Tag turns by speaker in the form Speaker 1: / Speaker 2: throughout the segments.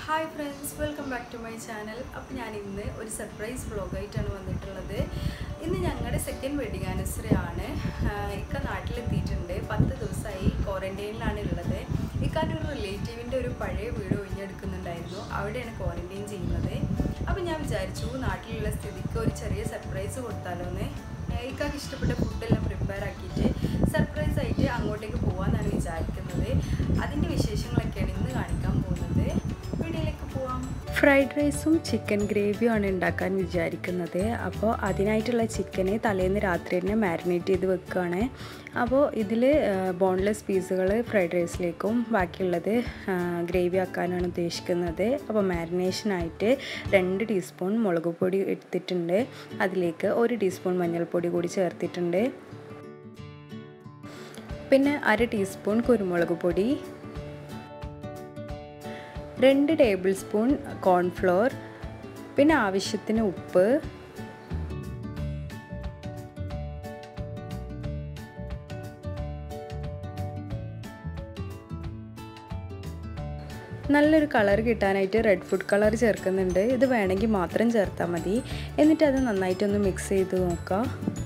Speaker 1: hi friends welcome back to my channel അപ്പോൾ ഞാൻ ഇന്ന് ഒരു സർപ്രൈസ് വ്ളോഗായിട്ടാണ് വന്നിട്ടുള്ളത് ഇന്ന് ഞങ്ങളുടെ സെക്കൻഡ് വെഡിങ് ആനിവേഴ്സറി ആണ് ആഹ് ഇക്ക നാട്ടിലെത്തിയിട്ടുണ്ട് പത്ത് ദിവസമായി ക്വാറൻറ്റൈനിലാണ് ഉള്ളത് ഇക്കാൻ്റെ ഒരു റിലേറ്റീവിൻ്റെ ഒരു പഴയ വീട് ഒഴിഞ്ഞെടുക്കുന്നുണ്ടായിരുന്നു അവിടെയാണ് ക്വാറൻറ്റൈൻ ചെയ്യുന്നത് അപ്പോൾ ഞാൻ വിചാരിച്ചു നാട്ടിലുള്ള സ്ഥിതിക്ക് ഒരു ചെറിയ സർപ്രൈസ് കൊടുത്താലോ എന്ന് ആഹ് ഇക്കാക്ക് ഇഷ്ടപ്പെട്ട ഫുഡെല്ലാം പ്രിപ്പയർ ആക്കിയിട്ട് സർപ്രൈസ് ആയിട്ട് അങ്ങോട്ടേക്ക് പോകാമെന്നാണ് വിചാരിക്കുന്നത് അതിൻ്റെ വിശേഷങ്ങളൊക്കെയാണ് ഇന്ന് കാണിക്കാൻ പോകുന്നത് വീഡിയോയിലേക്ക് പോവാം ഫ്രൈഡ് റൈസും ചിക്കൻ ഗ്രേവിയുമാണ് ഉണ്ടാക്കാൻ വിചാരിക്കുന്നത് അപ്പോൾ അതിനായിട്ടുള്ള ചിക്കന് തലേന്ന് രാത്രി തന്നെ മാരിനേറ്റ് ചെയ്ത് വെക്കുകയാണ് അപ്പോൾ ഇതിൽ ബോൺലെസ് പീസുകൾ ഫ്രൈഡ് റൈസിലേക്കും ബാക്കിയുള്ളത് ഗ്രേവി ആക്കാനാണ് ഉദ്ദേശിക്കുന്നത് അപ്പോൾ മാരിനേഷനായിട്ട് രണ്ട് ടീസ്പൂൺ മുളക് പൊടി എടുത്തിട്ടുണ്ട് അതിലേക്ക് ഒരു ടീസ്പൂൺ മഞ്ഞൾപ്പൊടി കൂടി ചേർത്തിട്ടുണ്ട് പിന്നെ അര ടീസ്പൂൺ കുരുമുളക് പൊടി രണ്ട് ടേബിൾ സ്പൂൺ കോൺഫ്ലോർ പിന്നെ ആവശ്യത്തിന് ഉപ്പ് നല്ലൊരു കളർ കിട്ടാനായിട്ട് റെഡ് ഫുഡ് കളർ ചേർക്കുന്നുണ്ട് ഇത് വേണമെങ്കിൽ മാത്രം ചേർത്താൽ മതി എന്നിട്ട് അത് നന്നായിട്ടൊന്ന് മിക്സ് ചെയ്ത് നോക്കാം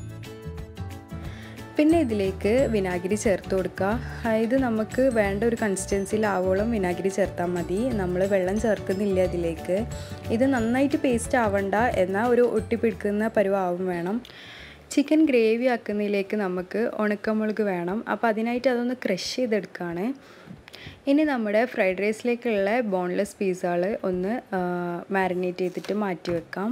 Speaker 1: പിന്നെ ഇതിലേക്ക് വിനാഗിരി ചേർത്ത് കൊടുക്കുക ഇത് നമുക്ക് വേണ്ട ഒരു കൺസിസ്റ്റൻസിയിലാവോളം വിനാഗിരി ചേർത്താൽ മതി നമ്മൾ വെള്ളം ചേർക്കുന്നില്ല ഇതിലേക്ക് ഇത് നന്നായിട്ട് പേസ്റ്റ് ആവണ്ട എന്നാൽ ഒരു ഒട്ടിപ്പിടിക്കുന്ന പരുവാവും വേണം ചിക്കൻ ഗ്രേവി ആക്കുന്നതിലേക്ക് നമുക്ക് ഉണക്കമുളക് വേണം അപ്പോൾ അതിനായിട്ട് അതൊന്ന് ക്രഷ് ചെയ്തെടുക്കുകയാണ് ഇനി നമ്മുടെ ഫ്രൈഡ് റൈസിലേക്കുള്ള ബോൺലെസ് പീസുകൾ ഒന്ന് മാരിനേറ്റ് ചെയ്തിട്ട് മാറ്റി വെക്കാം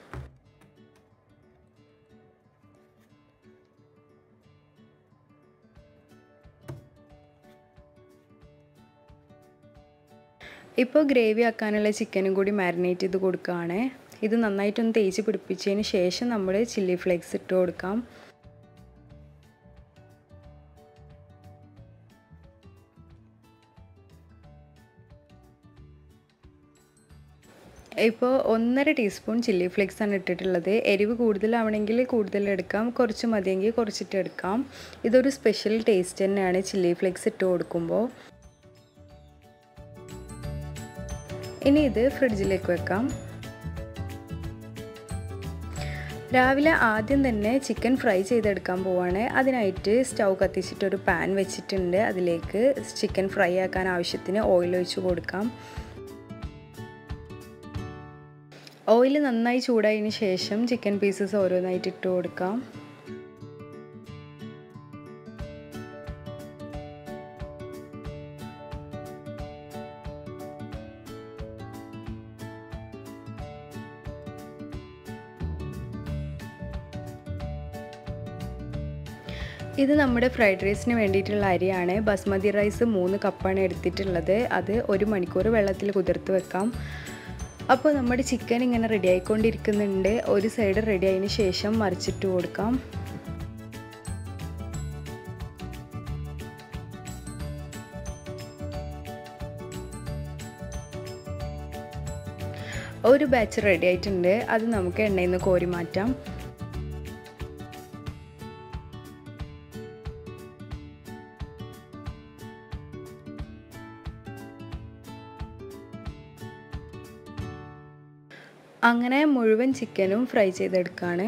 Speaker 1: ഇപ്പോൾ ഗ്രേവി ആക്കാനുള്ള ചിക്കനും കൂടി മാരിനേറ്റ് ചെയ്ത് കൊടുക്കുകയാണ് ഇത് നന്നായിട്ടൊന്ന് തേച്ച് പിടിപ്പിച്ചതിന് ശേഷം നമ്മൾ ചില്ലി ഫ്ലേക്സ് ഇട്ട് കൊടുക്കാം ഇപ്പോൾ ഒന്നര ടീസ്പൂൺ ചില്ലി ഫ്ലേക്സ് ആണ് ഇട്ടിട്ടുള്ളത് എരിവ് കൂടുതലാവണമെങ്കിൽ കൂടുതൽ എടുക്കാം കുറച്ച് മതിയെങ്കിൽ കുറച്ചിട്ട് എടുക്കാം ഇതൊരു സ്പെഷ്യൽ ടേസ്റ്റ് തന്നെയാണ് ചില്ലി ഫ്ലേക്സ് ഇട്ട് കൊടുക്കുമ്പോൾ ഇനി ഇത് ഫ്രിഡ്ജിലേക്ക് വെക്കാം രാവിലെ ആദ്യം തന്നെ ചിക്കൻ ഫ്രൈ ചെയ്തെടുക്കാൻ പോവാണ് അതിനായിട്ട് സ്റ്റൗ കത്തിച്ചിട്ട് ഒരു പാൻ വെച്ചിട്ടുണ്ട് അതിലേക്ക് ചിക്കൻ ഫ്രൈ ആക്കാൻ ആവശ്യത്തിന് ഓയിൽ ഒഴിച്ച് കൊടുക്കാം ഓയിൽ നന്നായി ചൂടായതിന് ശേഷം ചിക്കൻ പീസസ് ഓരോന്നായിട്ട് ഇട്ട് കൊടുക്കാം ഇത് നമ്മുടെ ഫ്രൈഡ് റൈസിന് വേണ്ടിയിട്ടുള്ള അരിയാണ് ബസ്മതി റൈസ് മൂന്ന് കപ്പാണ് എടുത്തിട്ടുള്ളത് അത് ഒരു മണിക്കൂർ വെള്ളത്തിൽ കുതിർത്ത് വെക്കാം അപ്പോൾ നമ്മുടെ ചിക്കൻ ഇങ്ങനെ റെഡി ആയിക്കൊണ്ടിരിക്കുന്നുണ്ട് ഒരു സൈഡ് റെഡി ആയതിന് ശേഷം മറിച്ചിട്ട് കൊടുക്കാം ഒരു ബാച്ച് റെഡി ആയിട്ടുണ്ട് അത് നമുക്ക് എണ്ണയിൽ നിന്ന് കോരി മാറ്റാം അങ്ങനെ മുഴുവൻ ചിക്കനും ഫ്രൈ ചെയ്തെടുക്കുകയാണ്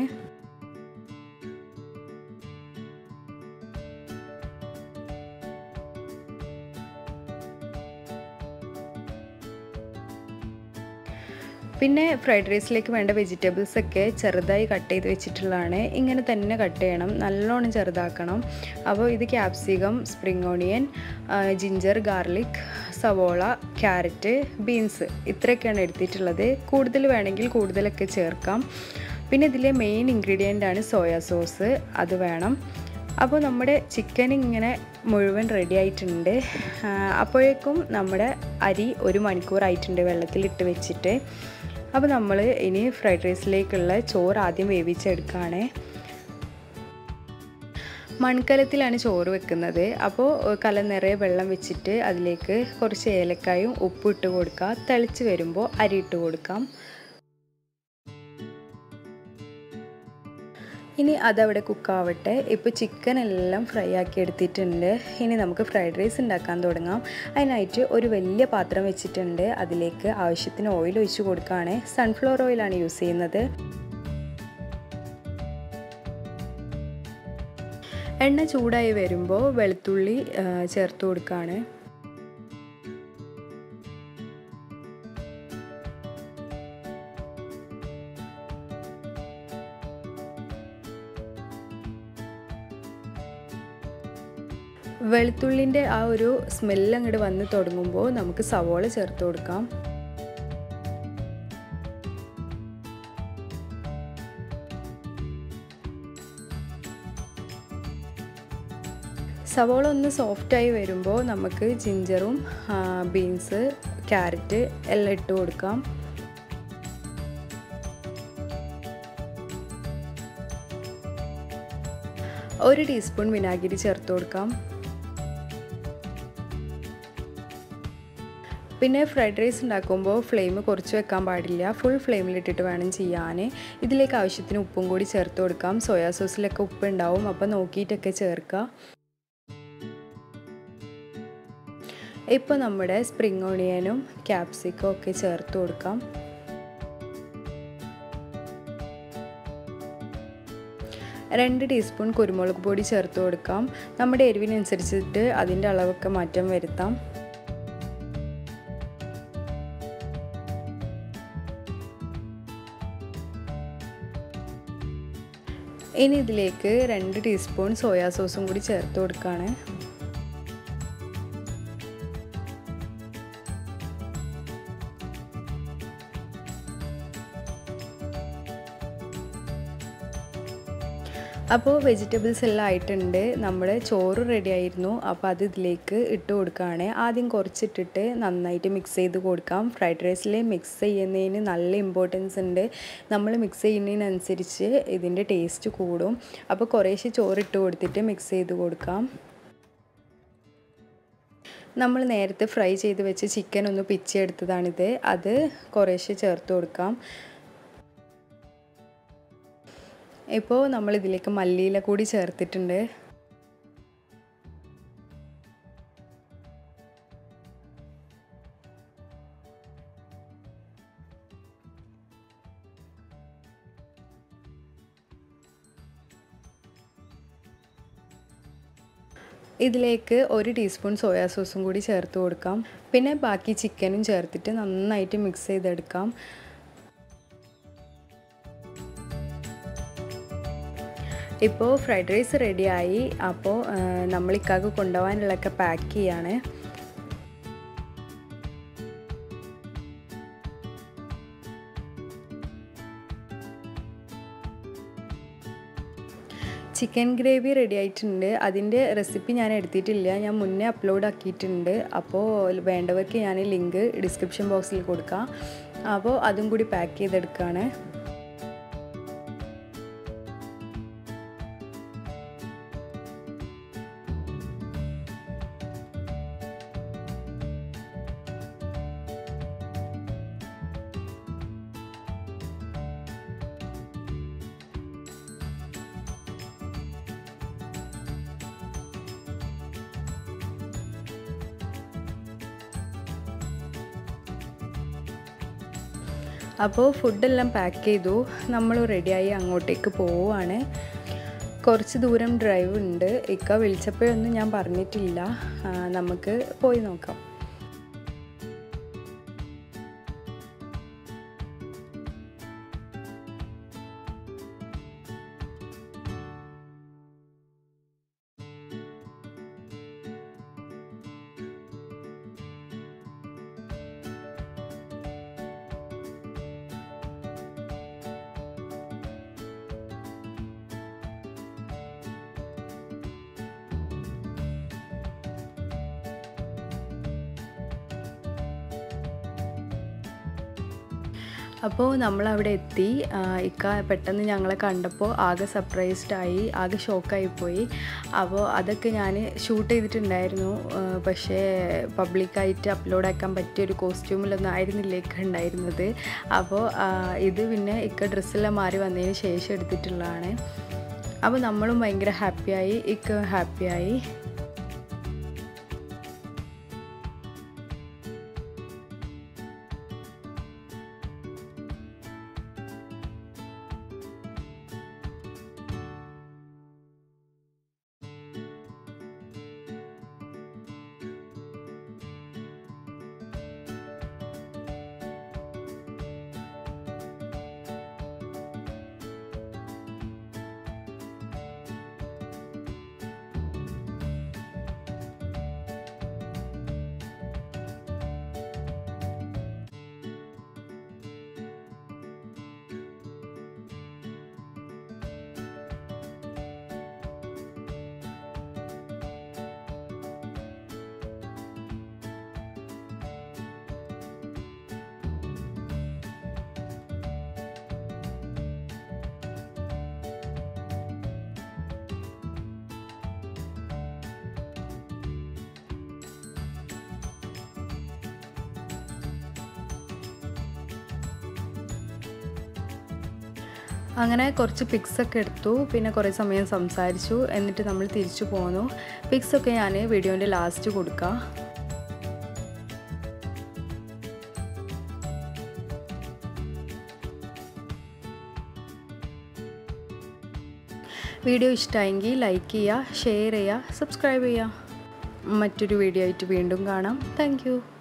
Speaker 1: പിന്നെ ഫ്രൈഡ് റൈസിലേക്ക് വേണ്ട വെജിറ്റബിൾസ് ഒക്കെ ചെറുതായി കട്ട് ചെയ്ത് വെച്ചിട്ടുള്ളതാണ് ഇങ്ങനെ തന്നെ കട്ട് ചെയ്യണം നല്ലോണം ചെറുതാക്കണം അപ്പോൾ ഇത് capsicum spring onion ginger garlic സവോള ക്യാരറ്റ് ബീൻസ് ഇത്രയൊക്കെയാണ് എടുത്തിട്ടുള്ളത് കൂടുതൽ വേണമെങ്കിൽ കൂടുതലൊക്കെ ചേർക്കാം പിന്നെ ഇതിലെ മെയിൻ ഇൻഗ്രീഡിയൻ്റ് ആണ് സോയാ സോസ് അത് വേണം അപ്പോൾ നമ്മുടെ ചിക്കൻ ഇങ്ങനെ മുഴുവൻ റെഡി ആയിട്ടുണ്ട് അപ്പോഴേക്കും നമ്മുടെ അരി ഒരു മണിക്കൂറായിട്ടുണ്ട് വെള്ളത്തിലിട്ട് വെച്ചിട്ട് അപ്പോൾ നമ്മൾ ഇനി ഫ്രൈഡ് റൈസിലേക്കുള്ള ചോറ് ആദ്യം വേവിച്ചെടുക്കുകയാണ് മൺകലത്തിലാണ് ചോറ് വെക്കുന്നത് അപ്പോൾ കല നിറയെ വെള്ളം വെച്ചിട്ട് അതിലേക്ക് കുറച്ച് ഏലക്കായും ഉപ്പ് ഇട്ട് കൊടുക്കുക തിളച്ച് വരുമ്പോൾ അരി ഇട്ട് കൊടുക്കാം ഇനി അതവിടെ കുക്കാവട്ടെ ഇപ്പോൾ ചിക്കൻ എല്ലാം ഫ്രൈ ആക്കി എടുത്തിട്ടുണ്ട് ഇനി നമുക്ക് ഫ്രൈഡ് റൈസ് ഉണ്ടാക്കാൻ തുടങ്ങാം അതിനായിട്ട് ഒരു വലിയ പാത്രം വെച്ചിട്ടുണ്ട് അതിലേക്ക് ആവശ്യത്തിന് ഓയിൽ ഒഴിച്ച് കൊടുക്കുകയാണ് സൺഫ്ലവർ ഓയിലാണ് യൂസ് ചെയ്യുന്നത് എണ്ണ ചൂടായി വരുമ്പോൾ വെളുത്തുള്ളി ചേർത്ത് കൊടുക്കുകയാണ് വെളുത്തുള്ളിൻ്റെ ആ ഒരു സ്മെല്ല് അങ്ങോട്ട് വന്ന് തുടങ്ങുമ്പോൾ നമുക്ക് സവോള ചേർത്ത് കൊടുക്കാം സവോള ഒന്ന് സോഫ്റ്റായി വരുമ്പോൾ നമുക്ക് ജിഞ്ചറും ബീൻസ് ക്യാരറ്റ് എല്ലാം ഇട്ട് കൊടുക്കാം ഒരു ടീസ്പൂൺ വിനാഗിരി ചേർത്ത് കൊടുക്കാം പിന്നെ ഫ്രൈഡ് റൈസ് ഉണ്ടാക്കുമ്പോൾ ഫ്ലെയിം കുറച്ച് വെക്കാൻ പാടില്ല ഫുൾ ഫ്ലെയിമിലിട്ടിട്ട് വേണം ചെയ്യാൻ ഇതിലേക്ക് ആവശ്യത്തിന് ഉപ്പും കൂടി ചേർത്ത് കൊടുക്കാം സോയാ സോസിലൊക്കെ ഉപ്പ് ഉണ്ടാവും അപ്പോൾ നോക്കിയിട്ടൊക്കെ ചേർക്കുക ഇപ്പോൾ നമ്മുടെ സ്പ്രിങ് ഓണിയനും ക്യാപ്സിക്കും ഒക്കെ ചേർത്ത് കൊടുക്കാം രണ്ട് ടീസ്പൂൺ കുരുമുളക് പൊടി ചേർത്ത് കൊടുക്കാം നമ്മുടെ എരിവിനനുസരിച്ചിട്ട് അതിൻ്റെ അളവൊക്കെ മാറ്റം വരുത്താം ഇനി ഇതിലേക്ക് രണ്ട് ടീസ്പൂൺ സോയാ സോസും കൂടി ചേർത്ത് കൊടുക്കുകയാണ് അപ്പോൾ വെജിറ്റബിൾസ് എല്ലാം ആയിട്ടുണ്ട് നമ്മുടെ ചോറ് റെഡി ആയിരുന്നു അപ്പോൾ അത് ഇതിലേക്ക് ഇട്ട് കൊടുക്കുകയാണ് ആദ്യം കുറച്ചിട്ടിട്ട് നന്നായിട്ട് മിക്സ് ചെയ്ത് കൊടുക്കാം ഫ്രൈഡ് റൈസിൽ മിക്സ് ചെയ്യുന്നതിന് നല്ല ഇമ്പോർട്ടൻസ് ഉണ്ട് നമ്മൾ മിക്സ് ചെയ്യുന്നതിനനുസരിച്ച് ഇതിൻ്റെ ടേസ്റ്റ് കൂടും അപ്പോൾ കുറേശ്ശെ ചോറ് ഇട്ട് കൊടുത്തിട്ട് മിക്സ് ചെയ്ത് കൊടുക്കാം നമ്മൾ നേരത്തെ ഫ്രൈ ചെയ്ത് വെച്ച് ചിക്കൻ ഒന്ന് പിച്ചെടുത്തതാണിത് അത് കുറേശ്ശെ ചേർത്ത് കൊടുക്കാം ഇപ്പോൾ നമ്മൾ ഇതിലേക്ക് മല്ലിയില കൂടി ചേർത്തിട്ടുണ്ട് ഇതിലേക്ക് ഒരു ടീസ്പൂൺ സോയാ സോസും കൂടി ചേർത്ത് കൊടുക്കാം പിന്നെ ബാക്കി ചിക്കനും ചേർത്തിട്ട് നന്നായിട്ട് മിക്സ് ചെയ്തെടുക്കാം ഇപ്പോൾ ഫ്രൈഡ് റൈസ് റെഡിയായി അപ്പോൾ നമ്മൾ ഇക്കാക്ക് കൊണ്ടുപോകാനുള്ളതൊക്കെ പാക്ക് ചെയ്യാണ് ചിക്കൻ ഗ്രേവി റെഡി ആയിട്ടുണ്ട് അതിൻ്റെ റെസിപ്പി ഞാൻ എടുത്തിട്ടില്ല ഞാൻ മുന്നേ അപ്ലോഡ് ആക്കിയിട്ടുണ്ട് അപ്പോൾ വേണ്ടവർക്ക് ഞാൻ ലിങ്ക് ഡിസ്ക്രിപ്ഷൻ ബോക്സിൽ കൊടുക്കാം അപ്പോൾ അതും കൂടി പാക്ക് ചെയ്തെടുക്കുകയാണ് അപ്പോൾ ഫുഡെല്ലാം പാക്ക് ചെയ്തു നമ്മൾ റെഡിയായി അങ്ങോട്ടേക്ക് പോവുകയാണ് കുറച്ച് ദൂരം ഡ്രൈവ് ഉണ്ട് ഇക്ക വിളിച്ചപ്പോഴൊന്നും ഞാൻ പറഞ്ഞിട്ടില്ല നമുക്ക് പോയി നോക്കാം അപ്പോൾ നമ്മളവിടെ എത്തി ഇക്ക പെട്ടെന്ന് ഞങ്ങളെ കണ്ടപ്പോൾ ആകെ സർപ്രൈസ്ഡ് ആയി ആകെ ഷോക്കായിപ്പോയി അപ്പോൾ അതൊക്കെ ഞാൻ ഷൂട്ട് ചെയ്തിട്ടുണ്ടായിരുന്നു പക്ഷേ പബ്ലിക്കായിട്ട് അപ്ലോഡ് ആക്കാൻ പറ്റിയ ഒരു കോസ്റ്റ്യൂമിലൊന്നും ആയിരുന്നില്ല ഇക്ക ഉണ്ടായിരുന്നത് അപ്പോൾ ഇത് പിന്നെ ഇക്ക ഡ്രസ്സെല്ലാം മാറി വന്നതിന് ശേഷം എടുത്തിട്ടുള്ളതാണ് അപ്പോൾ നമ്മളും ഭയങ്കര ഹാപ്പിയായി ഇക്ക ഹാപ്പിയായി അങ്ങനെ കുറച്ച് പിക്സൊക്കെ എടുത്തു പിന്നെ കുറേ സമയം സംസാരിച്ചു എന്നിട്ട് നമ്മൾ തിരിച്ചു പോന്നു പിക്സൊക്കെ ഞാൻ വീഡിയോൻ്റെ ലാസ്റ്റ് കൊടുക്കാം വീഡിയോ ഇഷ്ടമായെങ്കിൽ ലൈക്ക് ചെയ്യുക ഷെയർ ചെയ്യുക സബ്സ്ക്രൈബ് ചെയ്യുക മറ്റൊരു വീഡിയോ ആയിട്ട് വീണ്ടും കാണാം താങ്ക്